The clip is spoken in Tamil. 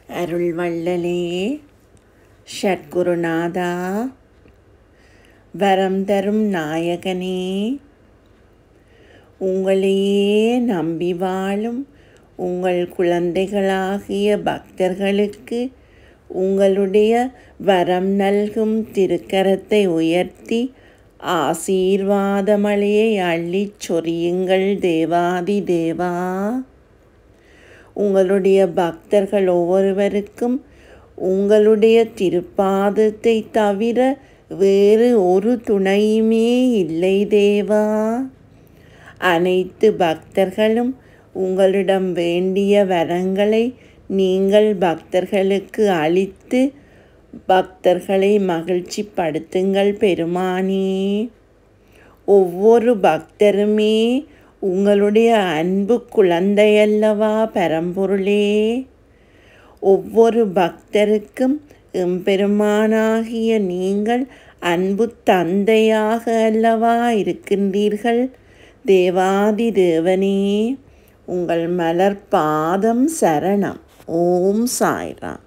அருள்வள்ளலே ஷட்குருநாதா வரம் தரும் நாயகனே உங்களையே நம்பி வாழும் உங்கள் குழந்தைகளாகிய பக்தர்களுக்கு உங்களுடைய வரம் நல்கும் திருக்கரத்தை உயர்த்தி ஆசீர்வாதமழையை அள்ளிச் சொரியுங்கள் தேவாதி தேவா உங்களுடைய பக்தர்கள் ஒவ்வொருவருக்கும் உங்களுடைய திருப்பாதத்தை தவிர வேறு ஒரு துணையுமே இல்லை தேவா அனைத்து பக்தர்களும் உங்களிடம் வேண்டிய வரங்களை நீங்கள் பக்தர்களுக்கு அளித்து பக்தர்களை மகிழ்ச்சிப்படுத்துங்கள் பெருமானே ஒவ்வொரு பக்தருமே உங்களுடைய அன்பு குழந்தையல்லவா பரம்பொருளே ஒவ்வொரு பக்தருக்கும் எம்பெருமானாகிய நீங்கள் அன்பு தந்தையாக அல்லவா இருக்கின்றீர்கள் தேவாதி தேவனே உங்கள் மலர் பாதம் சரணம் ஓம் சாய்ராம்